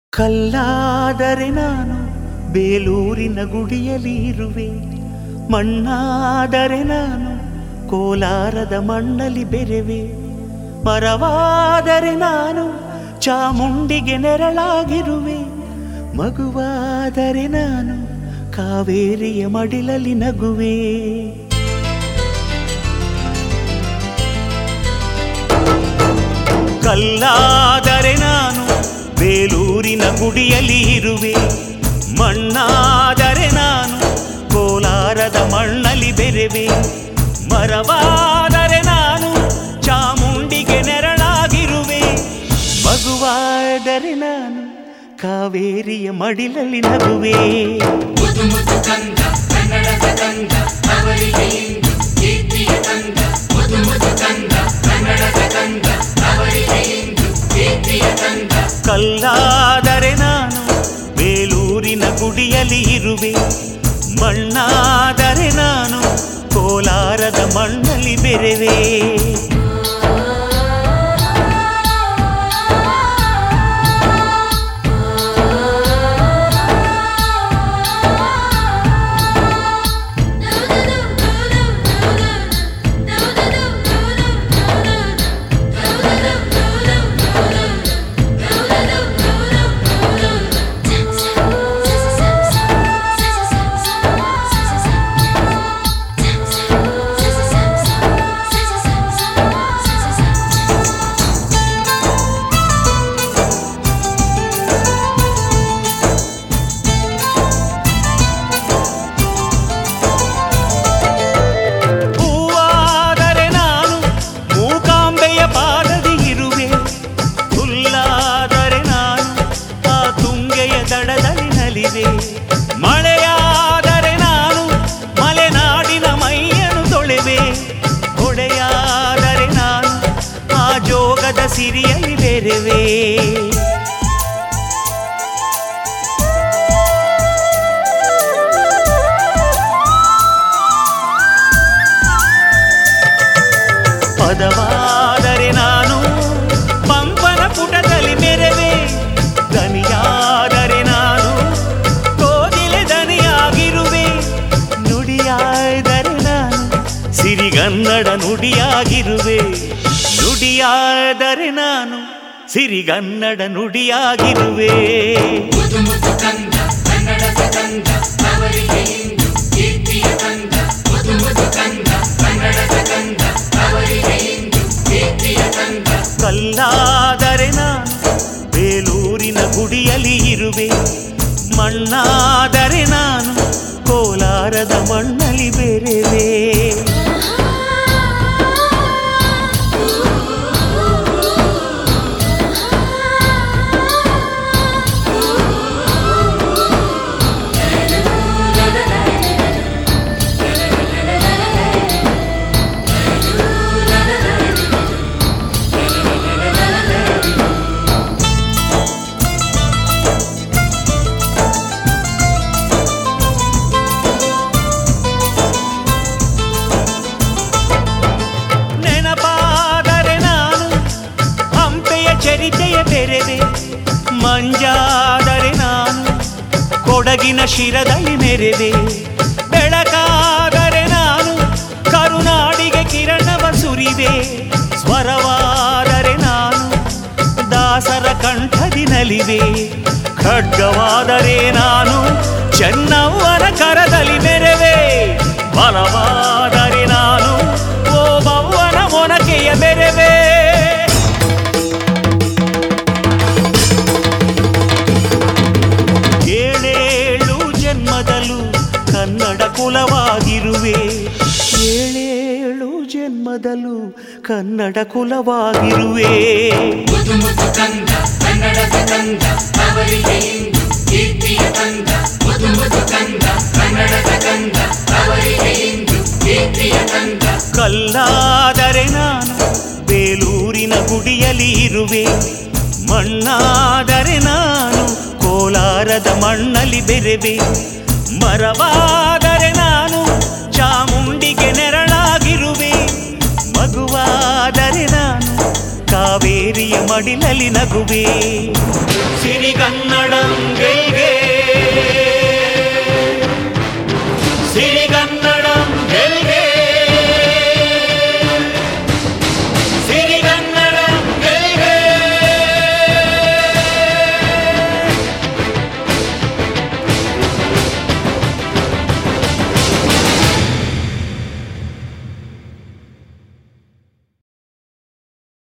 ಕಲ್ಲಾದರೆ ನಾನು ಬೇಲೂರಿನ ಗುಡಿಯಲ್ಲಿ ಇರುವೆ ಮಣ್ಣಾದರೆ ನಾನು ಕೋಲಾರದ ಮಣ್ಣಲ್ಲಿ ಬೆರೆವೆ ಮರವಾದರೆ ನಾನು ಚಾಮುಂಡಿಗೆ ನೆರಳಾಗಿರುವೆ ಮಗುವಾದರೆ ನಾನು ಕಾವೇರಿಯ ಮಡಿಲಲ್ಲಿ ನಗುವೆ ಕಲ್ಲಾದರೆ ನಾನು ಬೇಲೂರಿನ ಗುಡಿಯಲ್ಲಿ ಇರುವೆ ಮಣ್ಣಾದರೆ ನಾನು ಕೋಲಾರದ ಮಣ್ಣಲ್ಲಿ ಬೆರೆವೆ ಮರವಾದರೆ ನಾನು ಚಾಮುಂಡಿಗೆ ನೆರಳಾಗಿರುವೆ ಮಗುವಾದರೆ ನಾನು ಕಾವೇರಿಯ ಮಡಿಲಲ್ಲಿ ನಗುವೆ ಮುದು ಮುದು ಕಂದ ಕನ್ನಡದ ಕಂದ ಅವರಿಗೆ ಇಂದು ಕೀರ್ತಿಯ ಕಂದ ಮುದು ಮುದು ಕಂದ ಕನ್ನಡದ ಕಂದ ಅವರಿಗೆ ಇಂದು ಕೀರ್ತಿಯ ಕಂದ ಕಲ್ಲಾದರೆ ನಾನು ಬೇಲೂರಿನ ಗುಡಿಯಲ್ಲಿ ಇರುವೆ ಮಣ್ಣಾದರೆ ನಾನು ಕೋಲಾರದ ಮಣ್ಣಲ್ಲಿ ಬೆರೆವೆ ಹೂವಾದರೆ ನಾನು ಮೂಕಾಂಬೆಯ ಪಾದದಿ ಇರುವೆ ಹುಲ್ಲಾದರೆ ನಾನು ಆ ತುಂಗೆಯ ದಡದಲ್ಲಿ ನಲಿವೆ ಮಳೆಯಾದರೆ ನಾನು ಮಲೆನಾಡಿನ ಮೈಯನ್ನು ತೊಳೆವೆ ಹೊಳೆಯಾದರೆ ನಾನು ಆ ಜೋಗದ ಸಿರಿಯಲ್ಲಿ ಬೆರೆವೆ ಪದವಾದರೆ ನಾನು ಪಂಪನ ಪುಟದಲ್ಲಿ ಮೆರವೆ ದನಿಯಾದರೆ ನಾನು ಕೋಗಿಲೆ ದನಿಯಾಗಿರುವೆ ನುಡಿಯಾದರೆ ನಾನು ಸಿರಿಗನ್ನಡ ನುಡಿಯಾಗಿರುವೆ ನುಡಿಯಾದರೆ ನಾನು ಸಿರಿಗನ್ನಡ ನುಡಿಯಾಗಿರುವೆ ಮುದು ಮುದು ಕಂದ ಕನ್ನಡದ ಕಂದ ಅವರಿಗೆ ಇಂದು ಕೀರ್ತಿಯ ಕಂದ ಮುದು ಮುದು ಕಂದ ಕನ್ನಡದ ಕಂದ ಅವರಿಗೆ ಇಂದು ಕೀರ್ತಿಯ ಕಂದ ಕಲ್ಲಾದರೆ ನಾನು ಬೇಲೂರಿನ ಗುಡಿಯಲ್ಲಿ ಇರುವೆ ಮಣ್ಣಾದರೆ ನಾನು ಕೋಲಾರದ ಮಣ್ಣಲ್ಲಿ ಬೆರೆವೆ ನೆನಪಾದರೆ ನಾನು ಹಂಪೆಯ ಚರಿತೆಯ ಬೆರೆವೆ ಮಂಜಾದರೆ ನಾನು ಕೊಡಗಿನ ಶಿರದಲ್ಲಿ ಮೆರೆವೆ ಬೆಳಕಾದರೆ ನಾನು ಕರುನಾಡಿಗೆ ಕಿರಣವ ಸುರಿವೆ ಸ್ವರವಾದರೆ ನಾನು ದಾಸರ ಕಂಠದಿ ನಲಿವೆ ಖಡ್ಗವಾದರೆ ನಾನು ಚೆನ್ನವ್ವನ ಕರದಲ್ಲಿ ಮೆರೆವೆ ಬಲವಾದರೆ ನಾನು ಓ ಬವ್ವನ ಮೊನಕೆಯ ಬೆರೆವೆ ಏಳೇಳು ಜನ್ಮದಲ್ಲೂ ಕನ್ನಡ ಕುಲವಾಗಿರುವೆ ಏಳೇಳು ಜನ್ಮದಲ್ಲೂ ಕನ್ನಡ ಕುಲವಾಗಿರುವೆ ಮುದು ಮುದು ಕಂದ ಕನ್ನಡದ ಕಂದ ಅವರಿಗೆ ಇಂದು ಕೀರ್ತಿಯ ಕಂದ ಮುದು ಮುದು ಕಂದ ಕನ್ನಡದ ಕಂದ ಅವರಿಗೆ ಇಂದು ಕೀರ್ತಿಯ ಕಂದ ಕಲ್ಲಾದರೆ ನಾನು ಬೇಲೂರಿನ ಗುಡಿಯಲ್ಲಿ ಇರುವೆ ಮಣ್ಣಾದರೆ ನಾನು ಕೋಲಾರದ ಮಣ್ಣಲ್ಲಿ ಬೆರೆವೆ ಮರವಾದರೆ ನಾನು ಚಾಮುಂಡಿಗೆ ನೆರಳಾಗಿರುವೆ ಮಗುವಾದರೆ ನಾನು ಕಾವೇರಿಯ ಮಡಿಲಲ್ಲಿ ನಗುವೆ ಸಿರಿಗನ್ನಡ ಸಿರಿಗನ್ನಡ